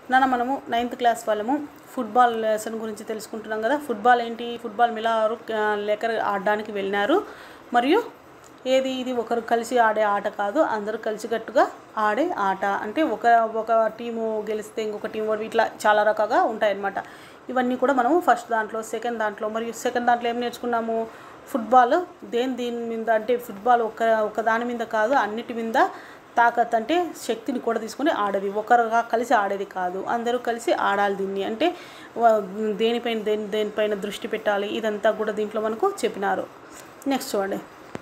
నాన్న మనము ninth class వాళ్ళము ఫుట్బాల్ లెసన్ గురించి తెలుసుకుంటున్నాం కదా ఫుట్బాల్ ఏంటి ఫుట్బాల్ మిలారు లెక్కర్ ఆడడానికి వెళ్ళినారు మరియు ఏది ఇది ఒకరు కలిసి ఆడే ఆట కాదు అందరూ కలిసికట్టుగా ఆడే ఆట అంటే ఒక ఒక టీము గెలిస్తే ఇంకొక టీం వాడు ఇట్లా చాలా రకాలుగా ఉంటాయన్నమాట ఇవన్నీ కూడా మనము ఫస్ట్ దాంట్లో సెకండ్ దాంట్లో మరియు సెకండ్ దాంట్లో ఏం నేర్చుకున్నాము ఫుట్బాల్ దేని దీని మీద అంటే ఫుట్బాల్ ఒక ఒక దాని మీద కాదు అన్నిటి మీద తాకత్ అంటే శక్తిని కూడా తీసుకొని ఆడేది ఒకరుగా కలిసి ఆడేది కాదు అందరూ కలిసి ఆడాలి దీన్ని అంటే వ- దేనిపైన దేని దేనిపైన దృష్టి పెట్టాలి ఇదంతా కూడా దీంట్లో మనకు చెప్పినారు నెక్స్ట్ చూడండి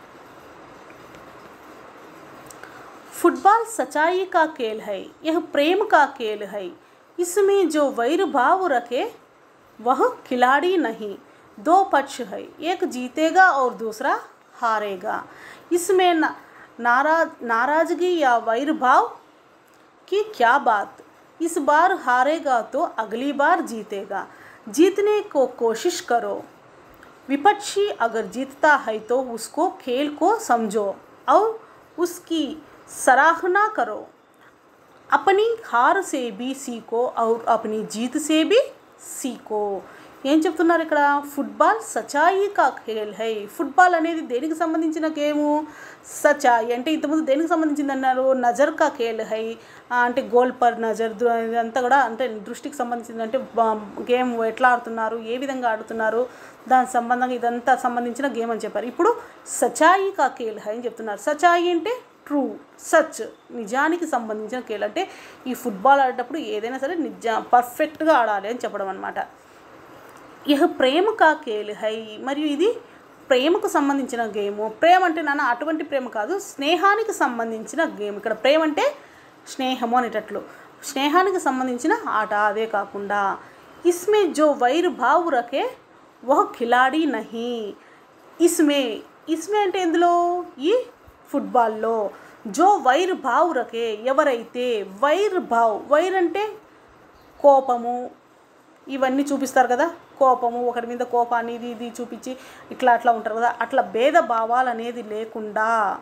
फुटबॉल सच्चाई का खेल है यह प्रेम का खेल है इसमें जो वैर भाव रखे वह खिलाड़ी नहीं दो पक्ष है एक जीतेगा और दूसरा हारेगा इसमें न- नाराज नाराजगी या वैर भाव की क्या बात इस बार हारेगा तो अगली बार जीतेगा जीतने को कोशिश करो विपक्षी अगर जीतता है तो उसको खेल को समझो और उसकी सराहना करो अपनी हार से भी सीखो और अपनी जीत से भी सीखो ఏం చెప్తున్నారు ఇక్కడ ఫుట్బాల్ సచాయి కా ఖేల్ హై ఫుట్బాల్ అనేది దేనికి సంబంధించిన గేము సచాయి అంటే ఇంతకుముందు దేనికి సంబంధించింది అన్నారు నజర్ కా ఖేల్ హై ఆ, అంటే గోల్ పర్ నజర్ దు- ఇదంతా కూడా అంటే దృష్టికి సంబంధించింది అంటే గేమ్ ఎట్లా ఆడుతున్నారు ఏ విధంగా ఆడుతున్నారు దానికి సంబంధంగా ఇదంతా సంబంధించిన గేమ్ అని చెప్పారు ఇప్పుడు సచాయి కా ఖేల్ హై అని చెప్తున్నారు సచాయి అంటే ట్రూ సచ్ నిజానికి సంబంధించిన ఖేల్ అంటే ఈ ఫుట్బాల్ ఆడేటప్పుడు ఏదైనా సరే నిజ పర్ఫెక్ట్గా ఆడాలి అని చెప్పడం అనమాట ఇహ ప్రేమ కా ఖేల్ హై మరియు ఇది ప్రేమకు సంబంధించిన గేము ప్రేమ అంటే నాన్న అటువంటి ప్రేమ కాదు స్నేహానికి సంబంధించిన గేమ్ ఇక్కడ ప్రేమ అంటే స్నేహము అనేటట్లు స్నేహానికి సంబంధించిన ఆట అదే కాకుండా ఇస్మే జో వైర్ భావ్ రకే వహ ఖిలాడి నహి ఇస్మే ఇస్మే అంటే ఎందులో ఈ ఫుట్బాల్లో జో వైర్ భావ్ రకే ఎవరైతే వైర్ భావ్ వైర్ అంటే కోపము ఇవన్నీ చూపిస్తారు కదా కోపము ఒకరి మీద కోపాన్ని ఇది ఇది చూపించి ఇట్లా అట్లా ఉంటారు కదా అట్లా భేదభావాలు అనేది లేకుండా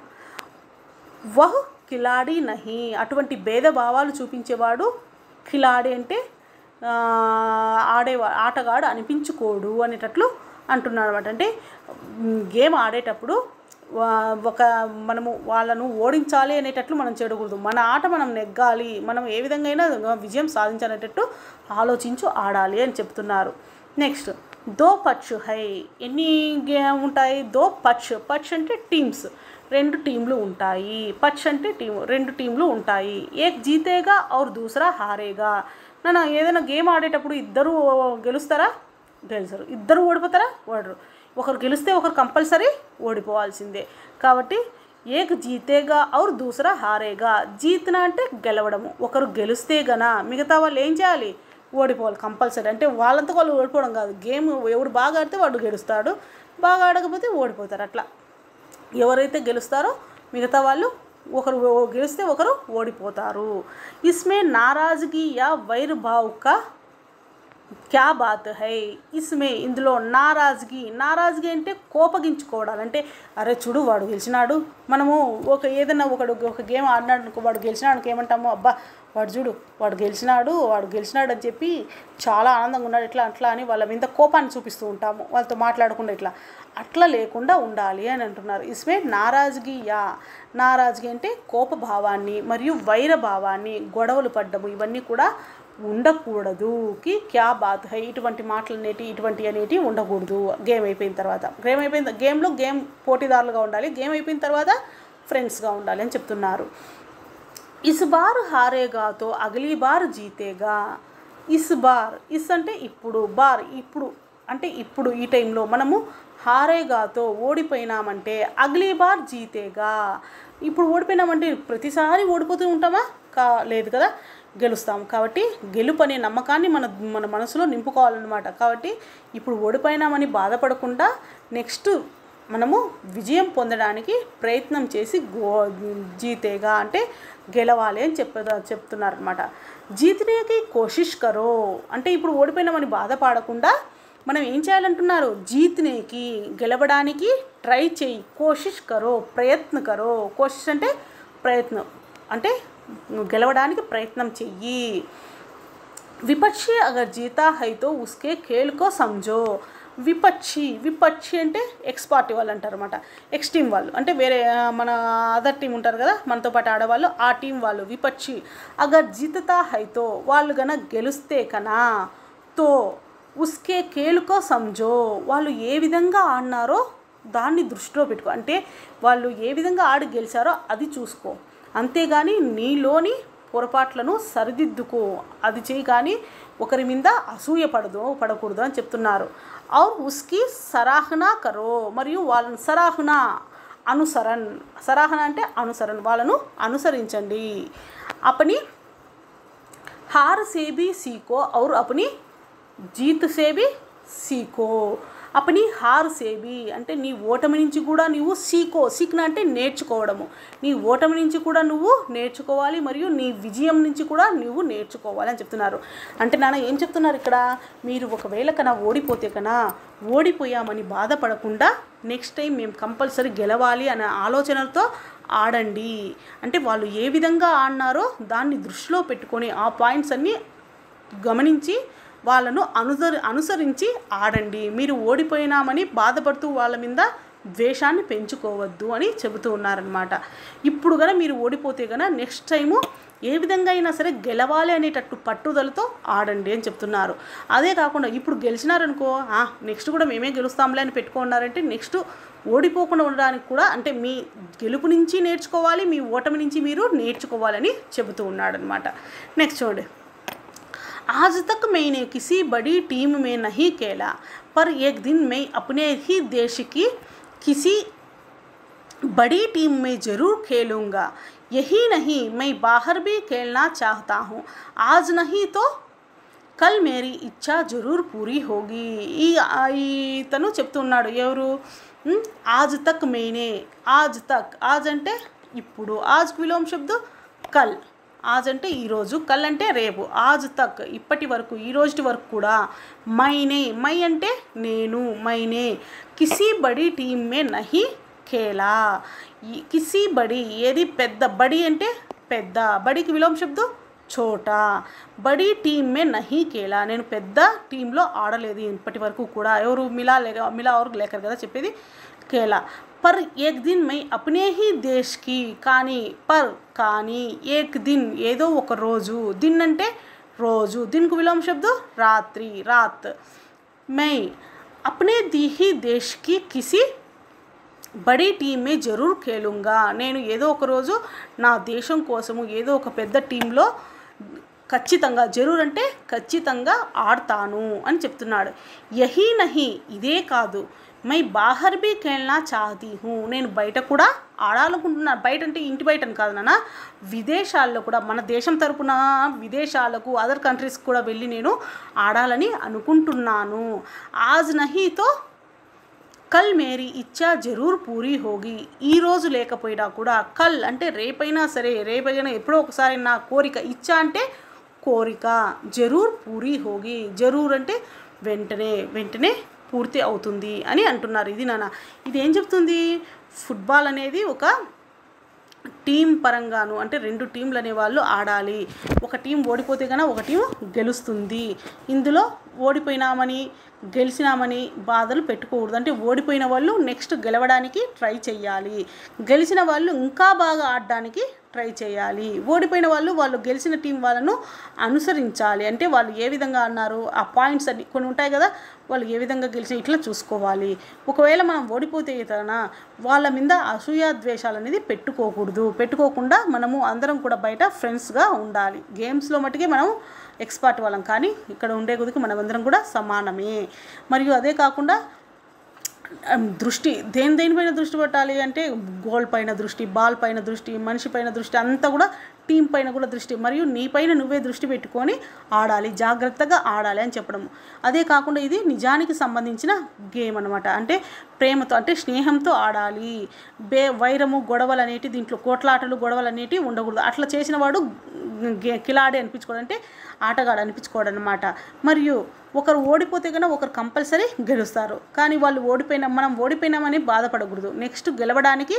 వహ్ కిలాడి నహి అటువంటి భేదభావాలు చూపించేవాడు కిలాడి అంటే ఆ, ఆడేవా ఆటగాడు అనిపించుకోడు అనేటట్లు అంటున్నాడు అనమాట అంటే మ్, గేమ్ ఆడేటప్పుడు వా- ఒక మనము వాళ్ళను ఓడించాలి అనేటట్లు మనం చేయకూడదు మన ఆట మనం నెగ్గాలి మనం ఏ విధంగా అయినా విజయం సాధించాలనేటట్టు ఆలోచించు ఆడాలి అని చెప్తున్నారు నెక్స్ట్ దో పచ్ హై ఎన్ని గేమ్ ఉంటాయి దో పచ్ పచ్ అంటే టీమ్స్ రెండు టీంలు ఉంటాయి పచ్ అంటే టీం రెండు టీంలు ఉంటాయి ఏక్ జీతేగా और दूसरा హారేగా నన్ను ఏదైనా గేమ్ ఆడేటప్పుడు ఇద్దరు గెలుస్తారా గెలుస్తారు ఇద్దరు ఓడిపోతారా ఓడరు ఒకరు గెలిస్తే ఒకరు కంపల్సరీ ఓడిపోవాల్సిందే కాబట్టి ఏక్ జీతేగా और दूसरा హారేగా జీతన అంటే గెలవడము ఒకరు గెలిస్తే గన మిగతా వాళ్ళు ఏం చేయాలి ఓడిపోవాలి కంపల్సరీ అంటే వాళ్ళంతా వాళ్ళు ఓడిపోవడం కాదు గేమ్ ఎవడు బాగా ఆడితే వాడు గెలుస్తాడు బాగా ఆడకపోతే ఓడిపోతారు అట్లా ఎవరైతే గెలుస్తారో మిగతా వాళ్ళు ఒకరు ఓ- గెలిస్తే ఒకరు ఓడిపోతారు ఇస్మే నారాజుగి యా వైర్ భావ్ కా క్యా బాత్ హై ఇస్మే ఇందులో నారాజ్గి నారాజ్గి అంటే కోపగించుకోవడాలు అంటే అరే చూడు వాడు గెలిచినాడు మనము ఒక ఏదైనా ఒకడు ఒక గేమ్ ఆడినాడు అనుకో వాడు గెలిచినాడు ఏమంటాము అబ్బా వాడు చూడు వాడు గెలిచినాడు వాడు గెలిచినాడు అని చెప్పి చాలా ఆనందంగా ఉన్నాడు ఇట్లా అట్లా అని వాళ్ళ మీద కోపాన్ని చూపిస్తూ ఉంటాము వాళ్ళతో మాట్లాడకుండా ఇట్లా అట్లా లేకుండా ఉండాలి అని అంటున్నారు ఇస్మే నారాజ్గి యా నారాజ్గి అంటే కోప భావాన్ని మరియు వైర భావాన్ని గొడవలు పడ్డము ఇవన్నీ కూడా ఉండకూడదు కి క్యా బాత్ హై ఇటువంటి మాటలు అనేటి ఇటువంటి అనేటివి ఉండకూడదు గేమ్ అయిపోయిన తర్వాత గేమ్ అయిపోయిన గేమ్లో గేమ్ పోటీదారులుగా ఉండాలి గేమ్ అయిపోయిన తర్వాత ఫ్రెండ్స్గా ఉండాలి అని చెప్తున్నారు ఇస్ బార్ హారేగా తో అగలీ బార్ జీతేగా ఇస్ బార్ ఇస్ అంటే ఇప్పుడు బార్ ఇప్పుడు అంటే ఇప్పుడు ఈ టైంలో మనము హారేగాతో ఓడిపోయినామంటే అగలీ బార్ జీతేగా ఇప్పుడు ఓడిపోయినామంటే ప్రతిసారి ఓడిపోతూ ఉంటామా కా లేదు కదా గెలుస్తాం కాబట్టి గెలుపు అనే నమ్మకాన్ని మన మన మనసులో నింపుకోవాలన్నమాట కాబట్టి ఇప్పుడు ఓడిపోయినామని బాధపడకుండా నెక్స్ట్ మనము విజయం పొందడానికి ప్రయత్నం చేసి గో జీతేగా అంటే గెలవాలి అని చెప్ప చెప్తున్నారనమాట జీతనేకి కోషిష్ కరో అంటే ఇప్పుడు ఓడిపోయినామని బాధపడకుండా మనం ఏం చేయాలంటున్నారు జీతనేకి గెలవడానికి ట్రై చేయి కోషిష్ కరో ప్రయత్న కరో కోషిష్ అంటే ప్రయత్నం అంటే నువ్వు గెలవడానికి ప్రయత్నం చెయ్యి విపక్షి అగర్ జీతా హై తో ఉస్కే ఖేల్ కో సమझो విపక్షి విపక్షి అంటే ఎక్స్ పార్టీ వాళ్ళు అంటారు అనమాట ఎక్స్ టీం వాళ్ళు అంటే వేరే ఆ, మన అదర్ టీం ఉంటారు కదా మనతో పాటు ఆడవాళ్ళు ఆ టీం వాళ్ళు విపక్షి అగర్ జీతతా హైతో వాళ్ళు గన గెలుస్తే కనా తో ఉస్కే కేలుకో సమझो వాళ్ళు ఏ విధంగా ఆడినారో దాన్ని దృష్టిలో పెట్టుకో అంటే వాళ్ళు ఏ విధంగా ఆడి గెలిచారో అది చూసుకో అంతేగాని నీలోని పొరపాట్లను సరిదిద్దుకో అది చేయి కానీ ఒకరి మీద అసూయ పడదు పడకూడదు అని చెప్తున్నారు ఔర్ ఉస్కి సరాహనా కరో మరియు వాళ్ళని సరాహనా అనుసరన్ సరాహన అంటే అనుసరణ వాళ్ళను అనుసరించండి అపని हार से भी सीखो और अपनी జీత్ से भी సీకో అపని హార్ సేబి అంటే నీ ఓటమి నుంచి కూడా నువ్వు సీకో సీక్న అంటే నేర్చుకోవడము నీ ఓటమి నుంచి కూడా నువ్వు నేర్చుకోవాలి మరియు నీ విజయం నుంచి కూడా నువ్వు నేర్చుకోవాలి అని చెప్తున్నారు అంటే నాన్న ఏం చెప్తున్నారు ఇక్కడ మీరు ఒకవేళ కన్నా ఓడిపోతే కన్నా ఓడిపోయామని బాధపడకుండా నెక్స్ట్ టైం మేము కంపల్సరీ గెలవాలి అనే ఆలోచనలతో ఆడండి అంటే వాళ్ళు ఏ విధంగా ఆడినారో దాన్ని దృష్టిలో పెట్టుకొని ఆ పాయింట్స్ అన్నీ గమనించి వాళ్ళను అనుసరి అనుసరించి ఆడండి మీరు ఓడిపోయినామని బాధపడుతూ వాళ్ళ మీద ద్వేషాన్ని పెంచుకోవద్దు అని చెబుతూ ఉన్నారనమాట ఇప్పుడు గన మీరు ఓడిపోతే గన నెక్స్ట్ టైము ఏ విధంగా అయినా సరే గెలవాలి అనేటట్టు పట్టుదలతో ఆడండి అని చెప్తున్నారు అదే కాకుండా ఇప్పుడు గెలిచినారనుకో నెక్స్ట్ కూడా మేమే గెలుస్తాంలే అని పెట్టుకున్నారంటే నెక్స్ట్ ఓడిపోకుండా ఉండడానికి కూడా అంటే మీ గెలుపు నుంచి నేర్చుకోవాలి మీ ఓటమి నుంచి మీరు నేర్చుకోవాలని చెబుతూ ఉన్నాడనమాట నెక్స్ట్ చూడండి आज तक मैंने किसी बड़ी टीम में नहीं खेला पर एक दिन मैं अपने ही देश की किसी बड़ी टीम में ज़रूर खेलूँगा यही नहीं मैं बाहर भी खेलना चाहता हूँ आज नहीं तो కల్ మేరీ ఇచ్చా జరూర్ పూరి హోగి ఈ ఇతను చెప్తున్నాడు ఎవరు ఉమ్, ఆజ్ తక్ మేనే ఆజ్ తక్ ఆజ్ అంటే ఇప్పుడు ఆజ్ విలోమ శబ్దం కల్ ఆజ్ అంటే ఈరోజు కల్ అంటే రేపు ఆజ్ తక్ ఇప్పటి వరకు ఈ రోజు వరకు కూడా మైనే మై అంటే నేను మైనే కిసి బడి టీమ్ మే నహి ఖేలా ఈ కిసి బడి ఏది పెద్ద బడి అంటే పెద్ద బడికి విలోమ శబ్దం చోటా బడి టీమ్ మే నహీ కేలా నేను పెద్ద టీంలో ఆడలేదు ఇప్పటి వరకు కూడా ఎవరు మిలా లేక మిలా ఎవరు లేకరు కదా చెప్పేది కేలా పర్ ఏక్ దిన్ మై అప్నే హీ దేశ్కి కానీ పర్ కానీ ఏక్ దిన్ ఏదో ఒక రోజు దిన్ అంటే రోజు దిన్కు విలోమ శబ్దం రాత్రి రాత్ మై అప్నే ది హీ దేశ్కి కిసి బడీ టీమే జరూర్ ఖేలుంగా నేను ఏదో ఒక రోజు నా దేశం కోసము ఏదో ఒక పెద్ద టీంలో ఖచ్చితంగా జరూర్ అంటే ఖచ్చితంగా ఆడతాను అని చెప్తున్నాడు యహీ నహి ఇదే కాదు మై బాహర్ బీ ఖేల్నా చాహతీ హూ నేను బయట కూడా ఆడాలనుకుంటున్నాను బయట అంటే ఇంటి బయట అని కాదు నాన్న విదేశాల్లో కూడా మన దేశం తరపున విదేశాలకు అదర్ కంట్రీస్కి కూడా వెళ్ళి నేను ఆడాలని అనుకుంటున్నాను ఆజ్ నహీతో కల్ మేరీ ఇచ్చా జరూర్ పూరి హోగి ఈ రోజు లేకపోయినా కూడా కల్ అంటే రేపైనా సరే రేపైనా ఎప్పుడో ఒకసారి నా కోరిక ఇచ్చా అంటే కోరిక జరూర్ పూరి హోగి జరూర్ అంటే వెంటనే వెంటనే పూర్తి అవుతుంది అని అంటున్నారు ఇది నాన్న ఇది ఏం చెప్తుంది ఫుట్బాల్ అనేది ఒక టీం పరంగాను అంటే రెండు టీంలు అనేవాళ్ళు ఆడాలి ఒక టీం ఓడిపోతే కనుక ఒక టీం గెలుస్తుంది ఇందులో ఓడిపోయినామని గెలిచినామని బాధలు పెట్టుకోకూడదు అంటే ఓడిపోయిన వాళ్ళు నెక్స్ట్ గెలవడానికి ట్రై చేయాలి గెలిచిన వాళ్ళు ఇంకా బాగా ఆడడానికి ట్రై చేయాలి ఓడిపోయిన వాళ్ళు వాళ్ళు గెలిచిన టీం వాళ్ళను అనుసరించాలి అంటే వాళ్ళు ఏ విధంగా అన్నారు ఆ పాయింట్స్ అన్ని కొన్ని ఉంటాయి కదా వాళ్ళు ఏ విధంగా గెలిచిన ఇట్లా చూసుకోవాలి ఒకవేళ మనం ఓడిపోతే తన వాళ్ళ మీద అసూయ ద్వేషాలు అనేది పెట్టుకోకూడదు పెట్టుకోకుండా మనము అందరం కూడా బయట ఫ్రెండ్స్గా ఉండాలి గేమ్స్లో మట్టుకే మనం ఎక్స్పర్ట్ వాళ్ళం కానీ ఇక్కడ ఉండే కొద్దికి మనమందరం కూడా సమానమే మరియు అదే కాకుండా అమ్, దృష్టి దేని దేనిపైన దృష్టి పెట్టాలి అంటే గోల్ పైన దృష్టి బాల్ పైన దృష్టి మనిషి పైన దృష్టి అంతా కూడా టీం పైన కూడా దృష్టి మరియు నీ పైన నువ్వే దృష్టి పెట్టుకొని ఆడాలి జాగ్రత్తగా ఆడాలి అని చెప్పడం అదే కాకుండా ఇది నిజానికి సంబంధించిన గేమ్ అనమాట అంటే ప్రేమతో అంటే స్నేహంతో ఆడాలి బే వైరము గొడవలు అనేటి దీంట్లో కోట్లాటలు గొడవలు అనేటివి ఉండకూడదు అట్లా చేసిన వాడు గే- కిలాడి అనిపించుకోవడం అంటే ఆటగాడు అనిపించుకోవడం అనమాట మరియు ఒకరు ఓడిపోతే కన్నా ఒకరు కంపల్సరీ గెలుస్తారు కానీ వాళ్ళు ఓడిపోయినా మనం ఓడిపోయినామని బాధపడకూడదు నెక్స్ట్ గెలవడానికి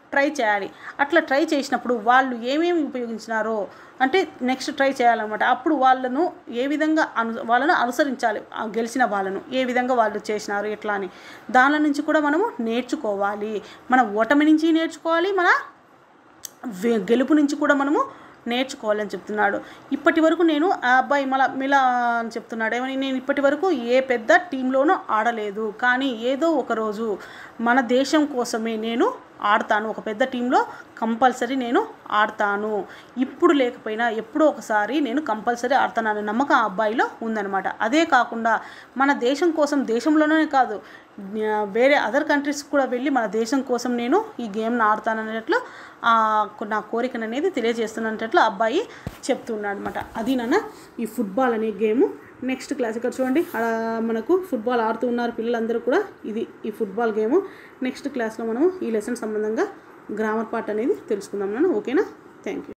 ట్రై చేయాలి అట్లా ట్రై చేసినప్పుడు వాళ్ళు ఏమేమి ఉపయోగించినారో అంటే నెక్స్ట్ ట్రై చేయాలన్నమాట అప్పుడు వాళ్ళను ఏ విధంగా అను వాళ్ళను అనుసరించాలి ఆ గెలిచిన వాళ్ళను ఏ విధంగా వాళ్ళు చేసినారు ఎట్లా అని దానిలో నుంచి కూడా మనము నేర్చుకోవాలి మన ఓటమి నుంచి నేర్చుకోవాలి మన వే- గెలుపు నుంచి కూడా మనము నేర్చుకోవాలని చెప్తున్నాడు ఇప్పటి వరకు నేను ఆ అబ్బాయి మళ్ళా మిలా అని చెప్తున్నాడు ఏమని నేను ఇప్పటి వరకు ఏ పెద్ద టీంలోనూ ఆడలేదు కానీ ఏదో ఒక రోజు మన దేశం కోసమే నేను ఆడతాను ఒక పెద్ద టీంలో కంపల్సరీ నేను ఆడతాను ఇప్పుడు లేకపోయినా ఎప్పుడో ఒకసారి నేను కంపల్సరీ ఆడతాను అనే నమ్మకం ఆ అబ్బాయిలో ఉందన్నమాట అదే కాకుండా మన దేశం కోసం దేశంలోనే కాదు ఆ, వేరే అదర్ కంట్రీస్ కూడా వెళ్ళి మన దేశం కోసం నేను ఈ గేమ్ని ఆడతాననేట్లు ఆ, నా కోరికను అనేది తెలియజేస్తున్నట్లు అబ్బాయి చెప్తున్నాడు అనమాట అది నాన్న ఈ ఫుట్బాల్ అనే గేము నెక్స్ట్ క్లాస్ ఇక్కడ చూడండి ఆడ మనకు ఫుట్బాల్ ఆడుతూ ఉన్నారు పిల్లలందరూ కూడా ఇది ఈ ఫుట్బాల్ గేము నెక్స్ట్ క్లాస్లో మనము ఈ లెసన్ సంబంధంగా గ్రామర్ పార్ట్ అనేది తెలుసుకుందాం నాన్న ఓకేనా థ్యాంక్ యూ